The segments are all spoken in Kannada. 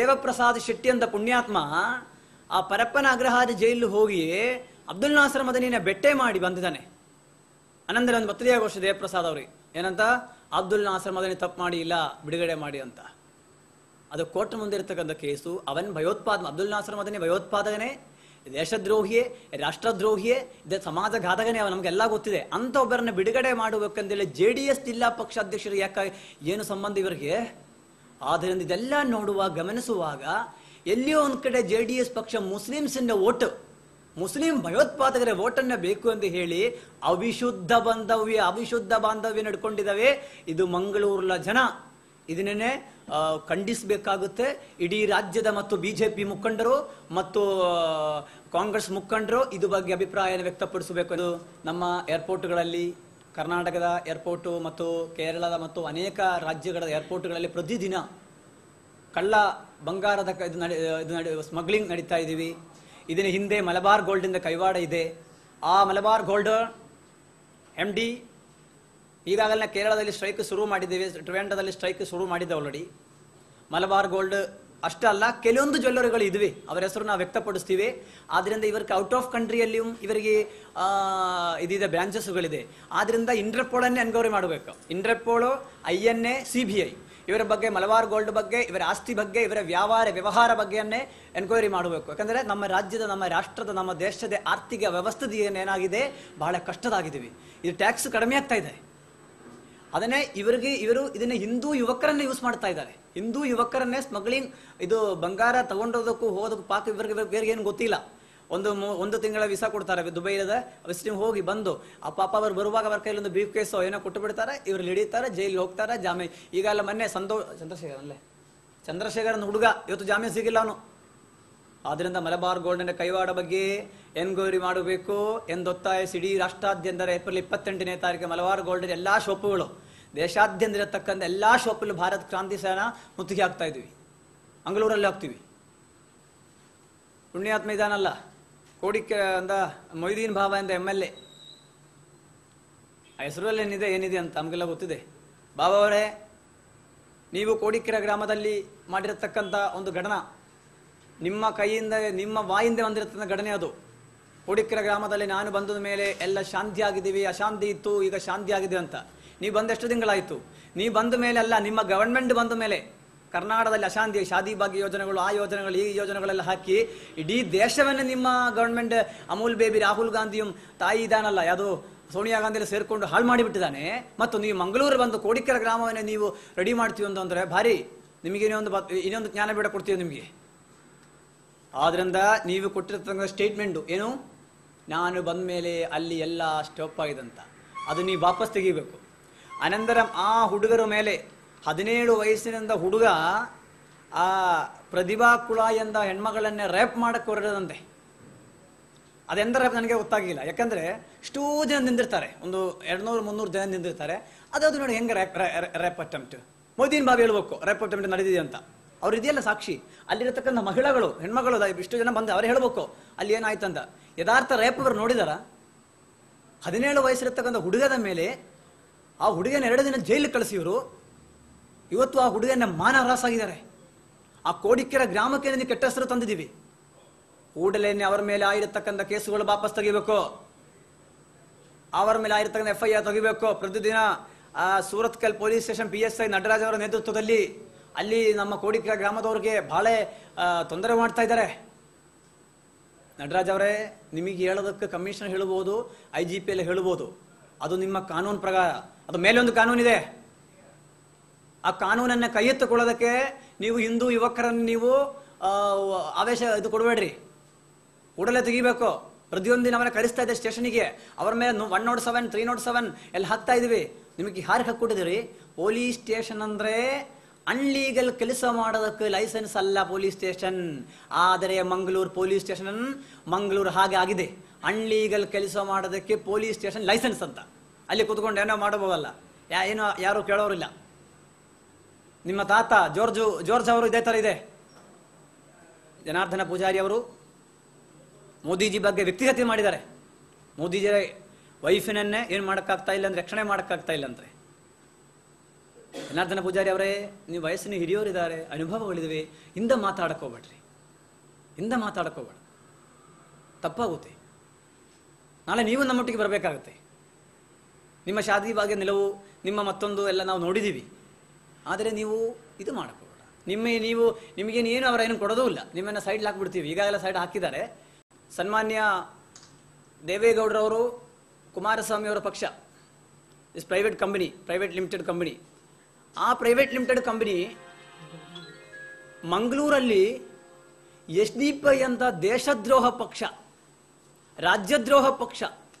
ದೇವಪ್ರಸಾದ್ ಶೆಟ್ಟಿ ಅಂತ ಪುಣ್ಯಾತ್ಮ ಆ ಪರಪ್ಪನ ಅಗ್ರಹಾರ ಜೈಲು ಹೋಗಿ ಅಬ್ದುಲ್ ನಾಸರ್ ಮದನಿನ ಬೆಟ್ಟೆ ಮಾಡಿ ಬಂದಿದ್ದಾನೆ ಅನಂತರ ಒಂದು ಬತ್ತದೇ ವರ್ಷ ದೇವಪ್ರಸಾದ್ ಅವ್ರಿಗೆ ಏನಂತ ಅಬ್ದುಲ್ ನಾಸರ್ ಮದನಿ ತಪ್ಪು ಮಾಡಿ ಇಲ್ಲ ಬಿಡುಗಡೆ ಮಾಡಿ ಅಂತ ಅದು ಕೋರ್ಟ್ ಮುಂದೆ ಇರ್ತಕ್ಕಂಥ ಕೇಸು ಅವನ್ ಭಯೋತ್ಪಾದನೆ ಅಬ್ದುಲ್ ನಾಸರ್ ಮದನಿ ಭಯೋತ್ಪಾದಕನೇ ದೇಶದ್ರೋಹಿಯೇ ರಾಷ್ಟ್ರದ್ರೋಹಿಯೇ ಇದೇ ಸಮಾಜ ಘಾತಕನೇ ಅವ ನಮಗೆಲ್ಲ ಗೊತ್ತಿದೆ ಅಂತ ಒಬ್ಬರನ್ನ ಬಿಡುಗಡೆ ಮಾಡಬೇಕಂತೇಳಿ ಜೆ ಡಿ ಎಸ್ ಜಿಲ್ಲಾ ಪಕ್ಷ ಅಧ್ಯಕ್ಷರು ಯಾಕೆ ಏನು ಸಂಬಂಧ ಇವರಿಗೆ ಆದ್ದರಿಂದ ಇದೆಲ್ಲ ನೋಡುವ ಗಮನಿಸುವಾಗ ಎಲ್ಲಿಯೋ ಒಂದ್ ಕಡೆ ಜೆ ಡಿ ಎಸ್ ಪಕ್ಷ ಮುಸ್ಲಿಮ್ಸಿನ ಓಟ್ ಮುಸ್ಲಿಂ ಭಯೋತ್ಪಾದಕರ ಓಟನ್ನ ಬೇಕು ಎಂದು ಹೇಳಿ ಅವಿಶುದ್ಧ ಬಾಂಧವ್ಯ ಅವಿಶುದ್ಧ ಬಾಂಧವ್ಯ ನಡ್ಕೊಂಡಿದ್ದಾವೆ ಇದು ಮಂಗಳೂರಿನ ಜನ ಇದನ್ನೇ ಆ, ಖಂಡಿಸಬೇಕಾಗುತ್ತೆ ಇಡೀ ರಾಜ್ಯದ ಮತ್ತು ಬಿಜೆಪಿ ಮುಖಂಡರು ಮತ್ತು ಆ, ಕಾಂಗ್ರೆಸ್ ಮುಖಂಡರು ಇದು ಬಗ್ಗೆ ಅಭಿಪ್ರಾಯ ವ್ಯಕ್ತಪಡಿಸಬೇಕು ಇದು ನಮ್ಮ ಏರ್ಪೋರ್ಟ್ಗಳಲ್ಲಿ ಕರ್ನಾಟಕದ ಏರ್ಪೋರ್ಟು ಮತ್ತು ಕೇರಳದ ಮತ್ತು ಅನೇಕ ರಾಜ್ಯಗಳ ಏರ್ಪೋರ್ಟ್ಗಳಲ್ಲಿ ಪ್ರತಿದಿನ ಕಳ್ಳ ಬಂಗಾರದ ಕ- ಇದು ನಡೆ ಇದು ನಡೆ ಸ್ಮಗ್ಲಿಂಗ್ ನಡೀತಾ ಇದ್ದೀವಿ ಇದನ್ನ ಹಿಂದೆ ಮಲಬಾರ್ ಗೋಲ್ಡಿಂದ ಕೈವಾಡ ಇದೆ ಆ ಮಲಬಾರ್ ಗೋಲ್ಡ್ ಎಮ್ ಡಿ ಈಗಾಗಲೇ ಕೇರಳದಲ್ಲಿ ಸ್ಟ್ರೈಕ್ ಶುರು ಮಾಡಿದ್ದೇವೆ ಟ್ರಿವೆಂಡದಲ್ಲಿ ಸ್ಟ್ರೈಕ್ ಶುರು ಮಾಡಿದ್ದೆ ಆಲ್ರೆಡಿ ಮಲಬಾರ್ ಗೋಲ್ಡ್ ಅಷ್ಟೇ ಅಲ್ಲ ಕೆಲವೊಂದು ಜ್ಯುವೆಲ್ಲರಿಗಳು ಇದ್ವಿ ಅವರ ಹೆಸರು ನಾವು ವ್ಯಕ್ತಪಡಿಸ್ತೀವಿ ಆದ್ರಿಂದ ಇವರಿಗೆ ಔಟ್ ಆಫ್ ಕಂಟ್ರಿಯಲ್ಲಿಯೂ ಇವರಿಗೆ ಆ, ಇದಿದೆ ಬ್ರಾಂಚಸ್ಗಳಿದೆ ಆದ್ರಿಂದ ಇಂಟರ್ಪೋಳನ್ನೇ ಎನ್ಕ್ವೈರಿ ಮಾಡಬೇಕು Interpol I N A C B I ಇವರ ಬಗ್ಗೆ ಮಲಬಾರ್ ಗೋಲ್ಡ್ ಬಗ್ಗೆ ಇವರ ಆಸ್ತಿ ಬಗ್ಗೆ ಇವರ ವ್ಯವಹಾರ ವ್ಯವಹಾರ ಬಗ್ಗೆಯನ್ನೇ ಎನ್ಕ್ವೈರಿ ಮಾಡಬೇಕು ಯಾಕಂದ್ರೆ ನಮ್ಮ ರಾಜ್ಯದ ನಮ್ಮ ರಾಷ್ಟ್ರದ ನಮ್ಮ ದೇಶದ ಆರ್ಥಿಕ ವ್ಯವಸ್ಥೆ ಏನಾಗಿದೆ ಬಹಳ ಕಷ್ಟದಾಗಿದ್ದೀವಿ ಇದು ಟ್ಯಾಕ್ಸ್ ಕಡಿಮೆ ಆಗ್ತಾ ಇದೆ ಅದನ್ನೇ ಇವರಿಗೆ ಇವರು ಇದನ್ನ ಹಿಂದೂ ಯುವಕರನ್ನೇ ಯೂಸ್ ಮಾಡ್ತಾ ಇದ್ದಾರೆ ಹಿಂದೂ ಯುವಕರನ್ನೇ ಸ್ಮಗ್ಲಿಂಗ್ ಇದು ಬಂಗಾರ ತಗೊಂಡೋದಕ್ಕೂ ಹೋದಕ್ಕೂ ಪಾಕ ಇವರಿಗೆ ಬೇರೆ ಏನು ಗೊತ್ತಿಲ್ಲ ಒಂದು ಮೂ- ಒಂದು ತಿಂಗಳ ವೀಸಾ ಕೊಡ್ತಾರೆ ದುಬೈದ ವಿಸಿಟಿಂಗ್ ಹೋಗಿ ಬಂದು ಆ ಪಾಪ ಅವ್ರು ಬರುವಾಗ ಅವ್ರ ಕೈಲಿ ಒಂದು ಬ್ರೀಫ್ ಕೇಸೋ ಏನೋ ಕೊಟ್ಟು ಬಿಡ್ತಾರೆ ಇವ್ರು ಹಿಡಿತಾರೆ ಜೈಲಿಗೆ ಹೋಗ್ತಾರೆ ಜಾಮೀನ್ ಈಗ ಎಲ್ಲ ಮೊನ್ನೆ ಸಂತೋ ಚಂದ್ರಶೇಖರ್ ಅಲ್ಲೇ ಚಂದ್ರಶೇಖರನ್ ಹುಡುಗ ಇವತ್ತು ಜಾಮೀನು ಸಿಗಿಲ್ಲ ಅವನು ಆದ್ರಿಂದ ಮಲಬಾರ್ ಗೋಲ್ಡಿನ ಕೈವಾಡ ಬಗ್ಗೆ ಎನ್ಕ್ವೈರಿ ಮಾಡಬೇಕು ಎಂದೊತ್ತಾಯಿಸಿ ಇಡೀ ರಾಷ್ಟ್ರಾದ್ಯಂತ ಏಪ್ರಿಲ್ ಇಪ್ಪತ್ತೆಂಟನೇ ತಾರೀಕು ಮಲಬಾರ್ ಗೋಲ್ಡಿನ ಎಲ್ಲಾ ಶಾಪುಗಳು ದೇಶಾದ್ಯಂತ ಇರತಕ್ಕಂಥ ಎಲ್ಲಾ ಶಾಪಲ್ಲಿ ಭಾರತ್ ಕ್ರಾಂತಿ ಸೇನಾ ಮುತ್ತಿಗೆ ಹಾಕ್ತಾ ಇದ್ವಿ ಮಂಗಳೂರಲ್ಲಿ ಹಾಕ್ತೀವಿ ಪುಣ್ಯಾತ್ಮ ಇದಾನಲ್ಲ ಕೋಡಿಕೆ ಅಂದ ಮೊಯ್ದೀನ್ ಬಾಬಾ ಎಂದ ಎಮ್ ಎಲ್ ಎ ಆ ಹೆಸರಲ್ಲಿ ಏನಿದೆ ಏನಿದೆ ಅಂತ ನಮಗೆಲ್ಲ ಗೊತ್ತಿದೆ ಬಾಬಾ ಅವರೇ ನೀವು ಕೋಡಿಕೆರೆ ಗ್ರಾಮದಲ್ಲಿ ಮಾಡಿರತಕ್ಕಂಥ ಒಂದು ಘಟನ ನಿಮ್ಮ ಕೈಯಿಂದ ನಿಮ್ಮ ಬಾಯಿಂದ ಬಂದಿರತಕ್ಕಂಥ ಘಟನೆ ಅದು ಕೋಡಿಕೆರೆ ಗ್ರಾಮದಲ್ಲಿ ನಾನು ಬಂದ ಮೇಲೆ ಎಲ್ಲ ಶಾಂತಿ ಆಗಿದ್ದೀವಿ ಅಶಾಂತಿ ಇತ್ತು ಈಗ ಶಾಂತಿ ಆಗಿದೆ ಅಂತ ನೀವು ಬಂದ ಎಷ್ಟು ತಿಂಗಳಾಯಿತು ನೀವು ಬಂದ ಮೇಲೆ ಅಲ್ಲ ನಿಮ್ಮ ಗವರ್ಮೆಂಟ್ ಬಂದ ಮೇಲೆ ಕರ್ನಾಟಕದಲ್ಲಿ ಅಶಾಂತಿ ಶಾದಿ ಭಾಗ್ಯ ಯೋಜನೆಗಳು ಆ ಯೋಜನೆಗಳು ಈ ಯೋಜನೆಗಳೆಲ್ಲ ಹಾಕಿ ಇಡೀ ದೇಶವನ್ನೇ ನಿಮ್ಮ ಗವರ್ಮೆಂಟ್ ಅಮೂಲ್ ಬೇಬಿ ರಾಹುಲ್ ಗಾಂಧಿಯು ತಾಯಿ ಇದಾನಲ್ಲ ಯಾವುದು ಸೋನಿಯಾ ಗಾಂಧಿ ಸೇರ್ಕೊಂಡು ಹಾಳು ಮಾಡಿಬಿಟ್ಟಿದ್ದಾನೆ ಮತ್ತು ನೀವು ಮಂಗಳೂರು ಬಂದು ಕೋಡಿಕೆರೆ ಗ್ರಾಮವನ್ನೇ ನೀವು ರೆಡಿ ಮಾಡ್ತೀವಿ ಅಂತಂದ್ರೆ ಭಾರಿ ನಿಮಗೆ ಇನ್ನೊಂದು ಬತ್- ಇನ್ನೊಂದು ಜ್ಞಾನಪೀಠ ಕೊಡ್ತೀವಿ ನಿಮಗೆ ಆದ್ರಿಂದ ನೀವು ಕೊಟ್ಟಿರ್ತಕ್ಕಂಥ ಸ್ಟೇಟ್ಮೆಂಟ್ ಏನು ನಾನು ಬಂದ ಮೇಲೆ ಅಲ್ಲಿ ಎಲ್ಲ ಸ್ಟಾಪ್ ಆಗಿದೆ ಅಂತ ಅದು ನೀವು ವಾಪಸ್ ತೆಗಿಬೇಕು ಅನಂತರ ಆ ಹುಡುಗರ ಮೇಲೆ ಹದಿನೇಳು ವಯಸ್ಸಿನಿಂದ ಹುಡುಗ ಆ ಪ್ರತಿಭಾ ಕುಳಾಯಿ ಎಂದ ಹೆಣ್ಮಗಳನ್ನೇ ರೇಪ್ ಮಾಡಕ್ಕೆ ಹೊರಡದಂತೆ ಅದೆಂದರೆ ನನಗೆ ಗೊತ್ತಾಗಿಲ್ಲ ಯಾಕಂದ್ರೆ ಇಷ್ಟೂ ಜನ ನಿಂದಿರ್ತಾರೆ ಒಂದು ಎರಡ್ನೂರು ಮುನ್ನೂರು ಜನ ನಿಂದಿರ್ತಾರೆ ಅದಾದ್ರು ನೋಡಿ ಹೆಂಗೆ ರ್ಯಾಪ್ ರ್ಯಾಪ್ ಅಟೆಂಪ್ಟ್ ಮೋದಿನ್ ಬಾಬು ಹೇಳ್ಬೇಕು ರ್ಯಾಪ್ ಅಟೆಂಪ್ಟ್ ನಡೆದಿದೆ ಅಂತ ಅವ್ರು ಇದೆಯಲ್ಲ ಸಾಕ್ಷಿ ಅಲ್ಲಿರತಕ್ಕಂಥ ಮಹಿಳೆಗಳು ಹೆಣ್ಮಗಳು ದ- ಇಷ್ಟು ಜನ ಬಂದು ಅವ್ರು ಹೇಳ್ಬೇಕು ಅಲ್ಲಿ ಏನಾಯ್ತಂತ ಯಥಾರ್ಥ ರ್ಯಾಪ್ ಅವರು ನೋಡಿದಾರ ಹದಿನೇಳು ವಯಸ್ಸಿರತಕ್ಕಂಥ ಹುಡುಗದ ಮೇಲೆ ಆ ಹುಡುಗನ ಎರಡು ದಿನ ಜೈಲಿಗೆ ಕಳಿಸಿವರು ಇವತ್ತು ಆ ಹುಡುಗನ ಮಾನ ಹರಾಸಾಗಿದ್ದಾರೆ ಆ ಕೋಡಿಕೆರೆ ಗ್ರಾಮಕ್ಕೆ ನೀವು ಕೆಟ್ಟ ಹೆಸರು ತಂದಿದ್ದೀವಿ ಕೂಡಲೇ ಅವರ ಮೇಲೆ ಆಗಿರತಕ್ಕಂಥ ಕೇಸುಗಳು ವಾಪಸ್ ತೆಗಿಬೇಕು ಅವರ ಮೇಲೆ ಆಗಿರತಕ್ಕಂಥ ಎಫ್ ಐ ಆರ್ ತೆಗಿಬೇಕು ಪ್ರತಿದಿನ ಆ Surathkal police station P S I Nataraj ಅವರ ನೇತೃತ್ವದಲ್ಲಿ ಅಲ್ಲಿ ನಮ್ಮ ಕೋಡಿಕೆರೆ ಗ್ರಾಮದವ್ರಿಗೆ ಬಹಳ ಆ, ತೊಂದರೆ ಮಾಡ್ತಾ ಇದ್ದಾರೆ ನಟರಾಜ್ ಅವರೇ ನಿಮಗೆ ಹೇಳೋದಕ್ಕೆ ಕಮಿಷನರ್ ಹೇಳ್ಬೋದು ಐ ಜಿ ಪಿ ಎಲ್ಲ ಹೇಳ್ಬೋದು ಅದು ನಿಮ್ಮ ಕಾನೂನು ಪ್ರಕಾರ ಅದು ಮೇಲೆ ಒಂದು ಕಾನೂನಿದೆ ಆ ಕಾನೂನನ್ನ ಕೈ ಎತ್ತಿಕೊಳ್ಳೋದಕ್ಕೆ ನೀವು ಹಿಂದೂ ಯುವಕರನ್ನು ನೀವು ಆ, ಆವೇಶ ಇದು ಕೊಡಬೇಡ್ರಿ ಕೂಡಲೇ ತೆಗಿಬೇಕು ಪ್ರತಿಯೊಂದಿನ ಅವನ್ನ ಕರೆಸ್ತಾ ಇದೆ ಸ್ಟೇಷನಿಗೆ ಅವರ ಮೇಲೆ one nought seven three nought seven ಎಲ್ಲ ಹಾಕ್ತಾ ಇದೀವಿ ನಿಮಗೆ ಯಾರಿಗೆ ಹಾಕ್ಕೊಟ್ಟಿದ್ದೀರಿ ಪೊಲೀಸ್ ಸ್ಟೇಷನ್ ಅಂದ್ರೆ ಅನ್ಲೀಗಲ್ ಕೆಲಸ ಮಾಡೋದಕ್ಕೆ ಲೈಸೆನ್ಸ್ ಅಲ್ಲ ಪೊಲೀಸ್ ಸ್ಟೇಷನ್ ಆದರೆ ಮಂಗಳೂರು ಪೊಲೀಸ್ ಸ್ಟೇಷನ್ ಮಂಗಳೂರು ಹಾಗೆ ಆಗಿದೆ ಅನ್ಲೀಗಲ್ ಕೆಲಸ ಮಾಡೋದಕ್ಕೆ ಪೊಲೀಸ್ ಸ್ಟೇಷನ್ ಲೈಸೆನ್ಸ್ ಅಂತ ಅಲ್ಲಿ ಕೂತ್ಕೊಂಡು ಏನೋ ಮಾಡಬಹುದಲ್ಲ ಯಾ ಏನೋ ಯಾರು ಕೇಳೋರಿಲ್ಲ ನಿಮ್ಮ ತಾತ ಜೋರ್ಜು ಜೋರ್ಜ್ ಅವರು ಇದೇ ತರ ಇದೆ ಜನಾರ್ದನ ಪೂಜಾರಿ ಅವರು ಮೋದಿಜಿ ಬಗ್ಗೆ ವ್ಯಕ್ತಿಹತ್ಯೆ ಮಾಡಿದ್ದಾರೆ ಮೋದಿಜಿ ವೈಫಿನನ್ನೇ ಏನು ಮಾಡೋಕ್ಕಾಗ್ತಾ ಇಲ್ಲ ಅಂದ್ರೆ ರಕ್ಷಣೆ ಮಾಡೋಕ್ಕಾಗ್ತಾ ಇಲ್ಲ ಅಂದ್ರೆ ಜನಾರ್ದನ ಪೂಜಾರಿ ಅವರೇ ನೀವು ವಯಸ್ಸಿನ ಹಿರಿಯವರಿದ್ದಾರೆ ಅನುಭವಗಳಿವೆ ಹಿಂದೆ ಮಾತಾಡಕ್ ಹೋಗ್ಬೇಡ್ರಿ ಹಿಂದೆ ಮಾತಾಡಕ್ ಹೋಗ್ಬೇಡ ತಪ್ಪಾಗುತ್ತೆ ನಾಳೆ ನೀವು ನಮ್ಮೊಟ್ಟಿಗೆ ಬರಬೇಕಾಗತ್ತೆ ನಿಮ್ಮ ಶಾದಿ ಭಾಗ್ಯ ನಿಲುವು ನಿಮ್ಮ ಮತ್ತೊಂದು ಎಲ್ಲ ನಾವು ನೋಡಿದ್ದೀವಿ ಆದರೆ ನೀವು ಇದು ಮಾಡಕ್ ಹೋಗ್ಬೇಡ ನಿಮ್ಮ ನೀವು ನಿಮಗೇನು ಏನು ಅವರ ಏನು ಕೊಡೋದೂ ಇಲ್ಲ ನಿಮ್ಮನ್ನು ಸೈಡ್ ಹಾಕ್ಬಿಡ್ತೀವಿ ಈಗಾಗಲೇ ಸೈಡ್ ಹಾಕಿದ್ದಾರೆ ಸನ್ಮಾನ್ಯ ದೇವೇಗೌಡರವರು ಕುಮಾರಸ್ವಾಮಿ ಅವರ ಪಕ್ಷ is private company private limited company ಆ ಪ್ರೈವೇಟ್ ಲಿಮಿಟೆಡ್ ಕಂಪನಿ ಮಂಗಳೂರಲ್ಲಿ ಎಸ್ ಡಿ ಪಿ ಅಂತ ದೇಶದ್ರೋಹ ಪಕ್ಷ ರಾಜ್ಯದ್ರೋಹ ಪಕ್ಷ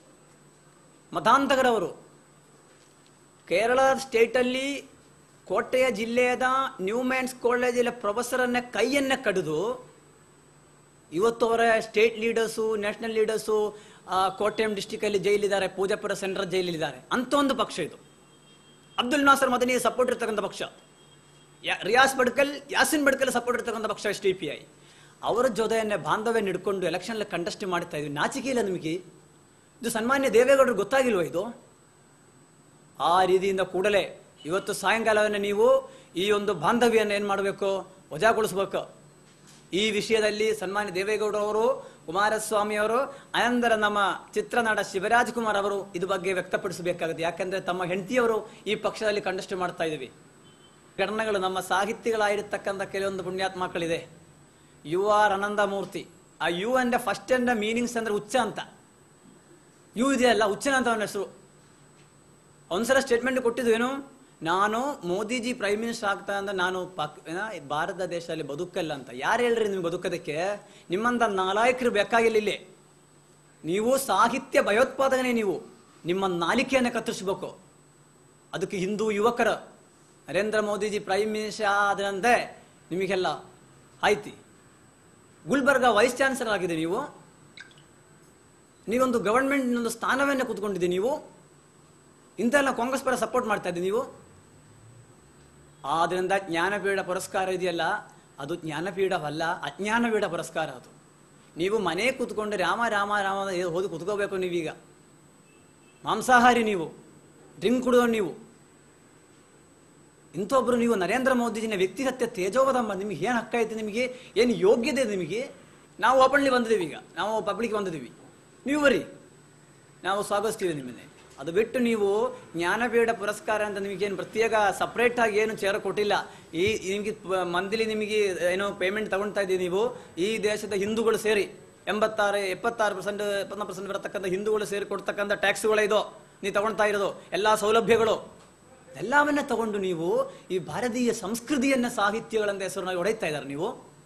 ಮತಾಂತಕರವರು ಕೇರಳ ಸ್ಟೇಟಲ್ಲಿ ಕೋಟೆಯ ಜಿಲ್ಲೆಯದ ನ್ಯೂಮ್ಯಾನ್ಸ್ ಕಾಲೇಜಿನ ಪ್ರೊಫೆಸರನ್ನ ಕೈಯನ್ನ ಕಡಿದು ಇವತ್ತು ಅವರ state leaders national leaders Kottayam district ಅಲ್ಲಿ ಜೈಲಿದ್ದಾರೆ ಪೂಜಾಪುರ ಸೆಂಟ್ರಲ್ ಜೈಲಿದ್ದಾರೆ ಅಂತ ಒಂದು ಪಕ್ಷ ಇದು ಅಬ್ದುಲ್ ನಾಸರ್ ಮದನಿ ಸಪೋರ್ಟ್ ಇರ್ತಕ್ಕಂಥ ಪಕ್ಷ ಯಾ- ರಿಯಾಸ್ ಬಡ್ಕಲ್ ಯಾಸಿನ್ ಬಡ್ಕಲ್ ಸಪೋರ್ಟ್ ಇರ್ತಕ್ಕಂಥ ಪಕ್ಷ ಎಸ್ ಡಿ ಪಿ ಐ ಅವರ ಜೊತೆಯನ್ನೇ ಬಾಂಧವ್ಯ ಹಿಡ್ಕೊಂಡು ಎಲೆಕ್ಷನ್ ಕಂಟೆಸ್ಟ್ ಮಾಡ್ತಾ ಇದ್ವಿ ನಾಚಿಕೆ ಇಲ್ಲ ನಿಮಗೆ ಇದು ಸನ್ಮಾನ್ಯ ದೇವೇಗೌಡರು ಗೊತ್ತಾಗಿಲ್ವ ಇದು ಆ ರೀತಿಯಿಂದ ಕೂಡಲೇ ಇವತ್ತು ಸಾಯಂಕಾಲವನ್ನು ನೀವು ಈ ಒಂದು ಬಾಂಧವ್ಯವನ್ನು ಏನು ಮಾಡಬೇಕು ವಜಾಗೊಳಿಸ್ಬೇಕು ಈ ವಿಷಯದಲ್ಲಿ ಸನ್ಮಾನ್ಯ ದೇವೇಗೌಡ ಅವರು ಕುಮಾರಸ್ವಾಮಿ ಅವರು ಅನಂತರ ನಮ್ಮ ಚಿತ್ರನಟ ಶಿವರಾಜ್ ಕುಮಾರ್ ಅವರು ಇದು ಬಗ್ಗೆ ವ್ಯಕ್ತಪಡಿಸಬೇಕಾಗುತ್ತೆ ಯಾಕಂದ್ರೆ ತಮ್ಮ ಹೆಂಡತಿಯವರು ಈ ಪಕ್ಷದಲ್ಲಿ ಕಂಡಸ್ಟ್ ಮಾಡ್ತಾ ಇದ್ದೀವಿ ಘಟನೆಗಳು ನಮ್ಮ ಸಾಹಿತ್ಯಗಳಾಗಿರ್ತಕ್ಕಂಥ ಕೆಲವೊಂದು ಪುಣ್ಯಾತ್ಮಗಳಿದೆ ಯು ಆರ್ ಅನಂದಮೂರ್ತಿ ಆ U and first and meanings ಅಂದ್ರೆ ಉಚ್ಚ ಅಂತ ಯು ಇದೆಯಲ್ಲ ಹುಚ್ಚನ ಅಂತ ಅವನ ಹೆಸರು ಒಂದ್ಸಲ ಸ್ಟೇಟ್ಮೆಂಟ್ ಕೊಟ್ಟಿದ್ದು ಏನು ನಾನು ಮೋದಿಜಿ ಪ್ರೈಮ್ ಮಿನಿಸ್ಟರ್ ಆಗ್ತಾ ಅಂತ ನಾನು ಪಾಕ್ ಏನ, ಭಾರತ ದೇಶದಲ್ಲಿ ಬದುಕಲ್ಲ ಅಂತ ಯಾರು ಹೇಳ್ರಿ ನಿಮ್ಗೆ ಬದುಕೋದಕ್ಕೆ ನಿಮ್ಮಂತ ನಾಲಾಯಕರು ಬೇಕಾಗಿಲ್ಲ ಇಲ್ಲಿ ನೀವು ಸಾಹಿತ್ಯ ಭಯೋತ್ಪಾದನೆ ನೀವು ನಿಮ್ಮ ನಾಲಿಕೆಯನ್ನು ಕತ್ತರಿಸಬೇಕು ಅದಕ್ಕೆ ಹಿಂದೂ ಯುವಕರ ನರೇಂದ್ರ ಮೋದಿಜಿ ಪ್ರೈಮ್ ಮಿನಿಸ್ಟರ್ ಆದಂತೆ ನಿಮಗೆಲ್ಲ ಆಯ್ತಿ ಗುಲ್ಬರ್ಗ ವೈಸ್ ಚಾನ್ಸಲರ್ ಆಗಿದೆ ನೀವು ನೀವೊಂದು ಗವರ್ಮೆಂಟ್ ಒಂದು ಸ್ಥಾನವನ್ನೇ ಕೂತ್ಕೊಂಡಿದ್ದೀವಿ ನೀವು ಇಂಥೆಲ್ಲ ಕಾಂಗ್ರೆಸ್ ಪರ ಸಪೋರ್ಟ್ ಮಾಡ್ತಾ ಇದ್ದೀವಿ ನೀವು ಆದ್ರಿಂದ ಜ್ಞಾನಪೀಠ ಪುರಸ್ಕಾರ ಇದೆಯಲ್ಲ ಅದು ಜ್ಞಾನಪೀಠವಲ್ಲ ಅಜ್ಞಾನಪೀಠ ಪುರಸ್ಕಾರ ಅದು ನೀವು ಮನೆ ಕೂತ್ಕೊಂಡು ರಾಮ ರಾಮ ರಾಮ ಅಂತ ಏ- ಹೋಗಿ ಕೂತ್ಕೋಬೇಕು ನೀವೀಗ ಮಾಂಸಾಹಾರಿ ನೀವು ಡ್ರಿಂಕ್ ಕುಡಿದೋ ನೀವು ಇಂಥೊಬ್ರು ನೀವು ನರೇಂದ್ರ ಮೋದಿಜಿನ ವ್ಯಕ್ತಿಗತ ತೇಜೋವಧ ಮ- ನಿಮಗೆ ಏನು ಹಕ್ಕೈತೆ ನಿಮಗೆ ಏನು ಯೋಗ್ಯತೆ ಇದೆ ನಿಮಗೆ ನಾವು ಓಪನ್ಲಿ ಬಂದಿದ್ದೀವಿ ಈಗ ನಾವು ಪಬ್ಲಿಕ್ ಬಂದಿದ್ದೀವಿ ನೀವು ಬರ್ರಿ ನಾವು ಸ್ವಾಗತಿಸ್ತೀವಿ ನಿಮ್ಮನ್ನೇ ಅದು ಬಿಟ್ಟು ನೀವು ಜ್ಞಾನಪೀಠ ಪುರಸ್ಕಾರ ಅಂತ ನಿಮಗೇನು ಪ್ರತ್ಯೇಕ ಸಪ್ರೇಟ್ ಆಗಿ ಏನು ಚೇರ್ ಕೊಟ್ಟಿಲ್ಲ ಈ ನಿಮಗೆ ಮಂತ್ಲಿ ನಿಮಗೆ ಏನೋ ಪೇಮೆಂಟ್ ತಗೊಳ್ತಾ ಇದ್ದೀವಿ ನೀವು ಈ ದೇಶದ ಹಿಂದೂಗಳು ಸೇರಿ ಎಂಬತ್ತಾರು ಎಪ್ಪತ್ತಾರು ಪರ್ಸೆಂಟ್ ಎಪ್ಪತ್ನಾಲ್ಕು ಪರ್ಸೆಂಟ್ ಬರತಕ್ಕಂಥ ಹಿಂದೂಗಳು ಸೇರಿ ಕೊಡ್ತಕ್ಕಂಥ ಟ್ಯಾಕ್ಸ್ಗಳು ಇದು ನೀವು ತಗೊಳ್ತಾ ಇರೋದು ಎಲ್ಲ ಸೌಲಭ್ಯಗಳು ಎಲ್ಲವನ್ನ ತಗೊಂಡು ನೀವು ಈ ಭಾರತೀಯ ಸಂಸ್ಕೃತಿಯನ್ನ ಸಾಹಿತ್ಯಗಳಂತ ಹೆಸರನ್ನ ಹೊಡೆಯುತ್ತಾ ಇದ್ದಾರೆ ನೀವು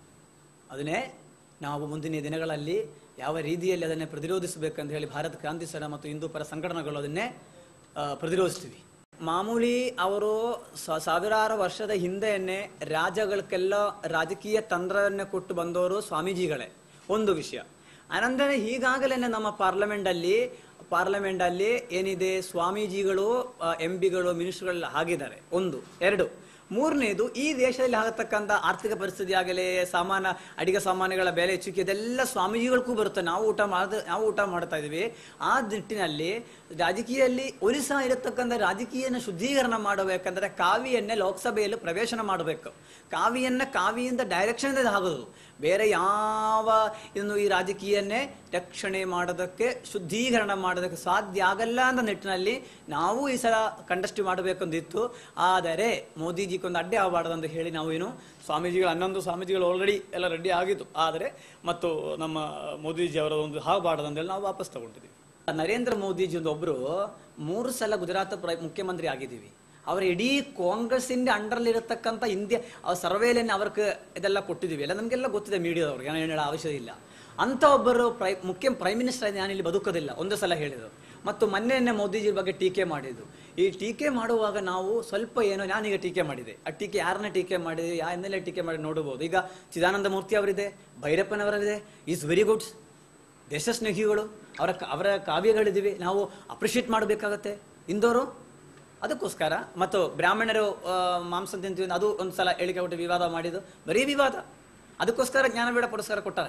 ಅದನ್ನೇ ನಾವು ಮುಂದಿನ ದಿನಗಳಲ್ಲಿ ಯಾವ ರೀತಿಯಲ್ಲಿ ಅದನ್ನೇ ಪ್ರತಿರೋಧಿಸಬೇಕಂತ ಹೇಳಿ ಭಾರತ ಕ್ರಾಂತಿ ಸರ ಮತ್ತು ಹಿಂದೂ ಪರ ಸಂಘಟನೆಗಳು ಅದನ್ನೇ ಆ, ಪ್ರತಿರೋಧಿಸ್ತೀವಿ ಮಾಮೂಲಿ ಅವರು ಸ- ಸಾವಿರಾರು ವರ್ಷದ ಹಿಂದೆಯನ್ನೇ ರಾಜ್ಯಗಳಕ್ಕೆಲ್ಲ ರಾಜಕೀಯ ತಂತ್ರವನ್ನ ಕೊಟ್ಟು ಬಂದವರು ಸ್ವಾಮೀಜಿಗಳೇ ಒಂದು ವಿಷಯ ಅನಂತರ ಈಗಾಗಲೇ ನಮ್ಮ ಪಾರ್ಲಿಮೆಂಟ್ ಅಲ್ಲಿ ಪಾರ್ಲಿಮೆಂಟ್ ಅಲ್ಲಿ ಏನಿದೆ ಸ್ವಾಮೀಜಿಗಳು ಎಂ ಪಿಗಳು ಮಿನಿಸ್ಟರ್ಗಳು ಆಗಿದ್ದಾರೆ ಒಂದು ಎರಡು ಮೂರನೇದು ಈ ದೇಶದಲ್ಲಿ ಆಗತಕ್ಕಂಥ ಆರ್ಥಿಕ ಪರಿಸ್ಥಿತಿ ಆಗಲಿ ಸಾಮಾನ ಅಡಿಗೆ ಸಾಮಾನುಗಳ ಬೆಲೆ ಹೆಚ್ಚಿಕೆ ಇದೆಲ್ಲ ಸ್ವಾಮೀಜಿಗಳಿಗೂ ಬರುತ್ತೆ ನಾವು ಊಟ ಮಾಡ ನಾವು ಊಟ ಮಾಡ್ತಾ ಇದೀವಿ ಆ ನಿಟ್ಟಿನಲ್ಲಿ ರಾಜಕೀಯಲ್ಲಿ ಒರಿಸ್ಸಾ ಇರತಕ್ಕಂಥ ರಾಜಕೀಯನ ಶುದ್ಧೀಕರಣ ಮಾಡಬೇಕಂದ್ರೆ ಕಾವಿಯನ್ನೇ ಲೋಕಸಭೆಯಲ್ಲಿ ಪ್ರವೇಶನ ಮಾಡಬೇಕು ಕಾವಿಯನ್ನ ಕಾವಿಯಿಂದ ಡೈರೆಕ್ಷನ್ ಆಗೋದು ಬೇರೆ ಯಾವ ಇನ್ನು ಈ ರಾಜಕೀಯನ್ನೇ ರಕ್ಷಣೆ ಮಾಡೋದಕ್ಕೆ ಶುದ್ಧೀಕರಣ ಮಾಡೋದಕ್ಕೆ ಸಾಧ್ಯ ಆಗಲ್ಲ ಅಂತ ನಿಟ್ಟಿನಲ್ಲಿ ನಾವು ಈ ಸಲ ಕಂಟೆಸ್ಟ್ ಮಾಡಬೇಕಂದಿತ್ತು ಆದರೆ ಮೋದಿಜಿಗೊಂದು ಅಡ್ಡಿ ಆಗಬಾರ್ದು ಅಂತ ಹೇಳಿ ನಾವು ಏನು ಸ್ವಾಮೀಜಿಗಳು ಹನ್ನೊಂದು ಸ್ವಾಮೀಜಿಗಳು ಆಲ್ರೆಡಿ ಎಲ್ಲ ರೆಡಿ ಆಗಿತ್ತು ಆದರೆ ಮತ್ತು ನಮ್ಮ ಮೋದಿಜಿ ಅವರ ಒಂದು ಆಗಬಾರ್ದು ಅಂತೇಳಿ ನಾವು ವಾಪಸ್ ತಗೊಂಡಿದ್ದೀವಿ ನರೇಂದ್ರ ಮೋದಿಜಿ ಒಂದು ಒಬ್ರು ಮೂರು ಸಲ ಗುಜರಾತ್ ಪ್ರೈ- ಮುಖ್ಯಮಂತ್ರಿ ಆಗಿದ್ದೀವಿ ಅವರ ಇಡೀ ಕಾಂಗ್ರೆಸ್ಸಿಂದ ಅಂಡರ್ಲಿ ಇರತಕ್ಕಂಥ ಇಂಡಿಯಾ ಸರ್ವೇಲೆನೆ ಅವ್ರಿಗೆ ಇದೆಲ್ಲ ಕೊಟ್ಟಿದ್ದೀವಿ ಎಲ್ಲ ನಮಗೆಲ್ಲ ಗೊತ್ತಿದೆ ಮೀಡಿಯಾದವ್ರಿಗೆ ಏನು ಹೇಳೋ ಅವಶ್ಯಕ ಇಲ್ಲ ಅಂತ ಒಬ್ಬರು ಪ್ರೈ ಮುಖ್ಯ ಪ್ರೈಮ್ ಮಿನಿಸ್ಟರ್ ನಾನು ಇಲ್ಲಿ ಬದುಕೋದಿಲ್ಲ ಒಂದು ಸಲ ಹೇಳಿದರು ಮತ್ತು ಮೊನ್ನೆನೆ ಮೋದಿಜಿ ಬಗ್ಗೆ ಟೀಕೆ ಮಾಡಿದ್ದು ಈ ಟೀಕೆ ಮಾಡುವಾಗ ನಾವು ಸ್ವಲ್ಪ ಏನೋ ನಾನೀಗ ಟೀಕೆ ಮಾಡಿದೆ ಆ ಟೀಕೆ ಯಾರನ್ನ ಟೀಕೆ ಮಾಡಿದೆ ಯಾ ಎನ್ನೆಲ್ಲ ಟೀಕೆ ಮಾಡಿ ನೋಡಬಹುದು ಈಗ ಚಿದಾನಂದ ಮೂರ್ತಿ ಅವರಿದೆ ಭೈರಪ್ಪನವರಿದೆ ಈಸ್ ವೆರಿ ಗುಡ್ ದೇಶ ಸ್ನೇಹಿಗಳು ಅವರ ಅವರ ಕಾವ್ಯಗಳಿದ್ದೀವಿ ನಾವು ಅಪ್ರಿಷಿಯೇಟ್ ಮಾಡಬೇಕಾಗತ್ತೆ ಇಂದವರು ಅದಕ್ಕೋಸ್ಕರ ಮತ್ತು ಬ್ರಾಹ್ಮಣರು ಆ, ಮಾಂಸ ತಿಂತೀವಿ ಅದು ಒಂದು ಸಲ ಹೇಳಿಕೆ ಕೊಟ್ಟು ವಿವಾದ ಮಾಡಿದ್ದು ಬರೀ ವಿವಾದ ಅದಕ್ಕೋಸ್ಕರ ಜ್ಞಾನಪೀಠ ಪುರಸ್ಕಾರ ಕೊಟ್ಟಾರೆ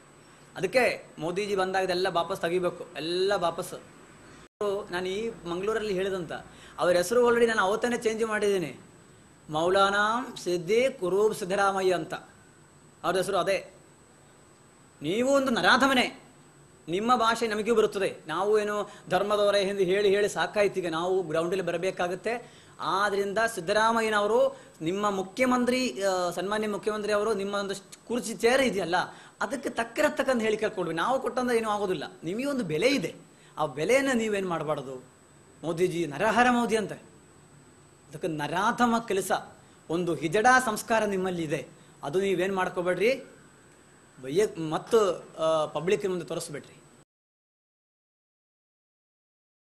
ಅದಕ್ಕೆ ಮೋದಿಜಿ ಬಂದಾಗ ಇದೆಲ್ಲ ವಾಪಸ್ ತೆಗಿಬೇಕು ಎಲ್ಲ ವಾಪಸ್ ಅವ್ರು ನಾನು ಈ ಮಂಗಳೂರಲ್ಲಿ ಹೇಳಿದಂತ ಅವ್ರ ಹೆಸರು ಆಲ್ರೆಡಿ ನಾನು ಅವತ್ತನೇ ಚೇಂಜ್ ಮಾಡಿದ್ದೀನಿ ಮೌಲಾನಾ ಸಿದ್ದಿ ಕುರೂಬ್ ಸಿದ್ದರಾಮಯ್ಯ ಅಂತ ಅವ್ರ ಹೆಸರು ಅದೇ ನೀವು ಒಂದು ನರಾಧಮನೆ ನಿಮ್ಮ ಭಾಷೆ ನಮಗೂ ಬರುತ್ತದೆ ನಾವು ಏನು ಧರ್ಮದವರೇ ಹಿಂದೆ ಹೇಳಿ ಹೇಳಿ ಸಾಕಾಯ್ತು ಈಗ ನಾವು ಗ್ರೌಂಡಲ್ಲಿ ಬರಬೇಕಾಗುತ್ತೆ ಆದ್ರಿಂದ ಸಿದ್ದರಾಮಯ್ಯನವರು ನಿಮ್ಮ ಮುಖ್ಯಮಂತ್ರಿ ಆ, ಸನ್ಮಾನ್ಯ ಮುಖ್ಯಮಂತ್ರಿ ಅವರು ನಿಮ್ಮ ಒಂದು ಕುರ್ಚಿ ಚೇರ್ ಇದೆಯಲ್ಲ ಅದಕ್ಕೆ ತಕ್ಕರತಕ್ಕಂತ ಹೇಳಿ ಕೇಳ್ಕೊಳ್ವಿ ನಾವು ಕೊಟ್ಟಂದ್ರೆ ಏನೂ ಆಗೋದಿಲ್ಲ ನಿಮಗೆ ಒಂದು ಬೆಲೆ ಇದೆ ಆ ಬೆಲೆಯನ್ನು ನೀವೇನು ಮಾಡಬಾರ್ದು ಮೋದಿಜಿ ನರಹರ ಮೋದಿ ಅಂತ ಅದಕ್ಕೆ ನರಾಧಮ ಕೆಲಸ ಒಂದು ಹಿಜಡ ಸಂಸ್ಕಾರ ನಿಮ್ಮಲ್ಲಿ ಇದೆ ಅದು ನೀವೇನು ಮಾಡ್ಕೋಬೇಡ್ರಿ ಬಯ್ಯ ಮತ್ತು ಪಬ್ಲಿಕ್ ಮುಂದೆ ತೋರಿಸ್ಬೇಡ್ರಿ